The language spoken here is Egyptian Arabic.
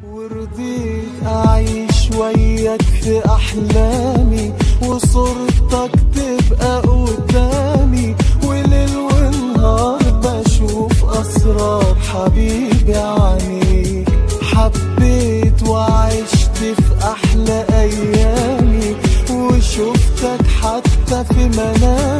ورضيت أعيش وياك في أحلامي وصورتك تبقى قدامي وليل ونهار بشوف أسرار حبيبي عنيك حبيت وعشت في أحلى أيامي وشفتك حتى في منامي